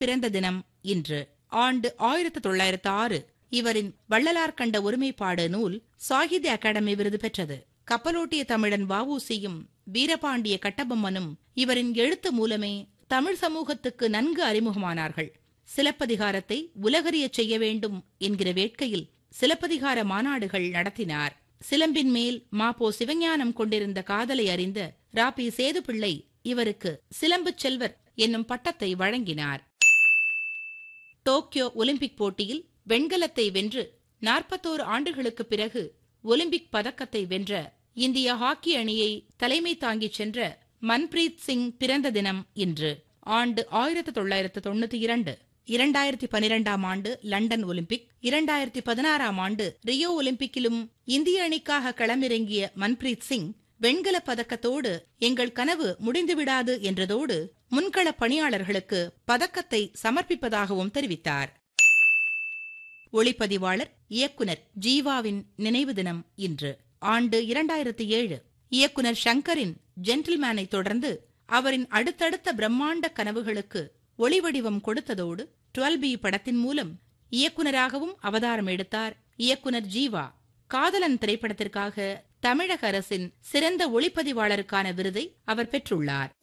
பிறந்த தினம் இன்று ஆண்டு ஆயிரத்து தொள்ளாயிரத்து ஆறு இவரின் வள்ளலார் கண்ட ஒருமைப்பாடு நூல் சாகித்ய அகாடமி விருது பெற்றது கப்பலோட்டிய தமிழன் வஉசியும் வீரபாண்டிய கட்டபொம்மனும் இவரின் எழுத்து மூலமே தமிழ் சமூகத்துக்கு நன்கு அறிமுகமானார்கள் சிலப்பதிகாரத்தை உலகறியச் செய்ய வேண்டும் என்கிற வேட்கையில் சிலப்பதிகார மாநாடுகள் நடத்தினார் சிலம்பின் மேல் மாப்போ சிவஞானம் கொண்டிருந்த காதலை அறிந்த ராபி சேதுபிள்ளை இவருக்கு சிலம்புச் செல்வர் என்னும் பட்டத்தை வழங்கினார் டோக்கியோ ஒலிம்பிக் போட்டியில் வெண்கலத்தை வென்று நாற்பத்தோரு ஆண்டுகளுக்குப் பிறகு ஒலிம்பிக் பதக்கத்தை வென்ற இந்திய ஹாக்கி அணியை தலைமை தாங்கிச் சென்ற மன்பிரீத் சிங் பிறந்த தினம் இன்று ஆண்டு ஆயிரத்து தொள்ளாயிரத்து தொண்ணூத்தி இரண்டு இரண்டாயிரத்தி பனிரெண்டாம் ஆண்டு லண்டன் ஒலிம்பிக் இரண்டாயிரத்தி பதினாறாம் ஆண்டு ரியோ ஒலிம்பிக்கிலும் இந்திய அணிக்காக களமிறங்கிய மன்பிரீத் சிங் வெண்கலப் பதக்கத்தோடு எங்கள் கனவு முடிந்துவிடாது என்றதோடு முன்கள பணியாளர்களுக்கு பதக்கத்தை சமர்ப்பிப்பதாகவும் தெரிவித்தார் ஒளிப்பதிவாளர் இயக்குனர் ஜீவாவின் நினைவு தினம் இன்று ஆண்டு இரண்டாயிரத்தி ஏழு இயக்குனர் ஷங்கரின் ஜென்டில்மேனை தொடர்ந்து அவரின் அடுத்தடுத்த பிரம்மாண்ட கனவுகளுக்கு ஒளிவடிவம் கொடுத்ததோடு டுவெல் பி படத்தின் மூலம் இயக்குனராகவும் அவதாரம் எடுத்தார் இயக்குனர் ஜீவா காதலன் திரைப்படத்திற்காக தமிழக அரசின் சிறந்த ஒளிப்பதிவாளருக்கான விருதை அவர் பெற்றுள்ளார்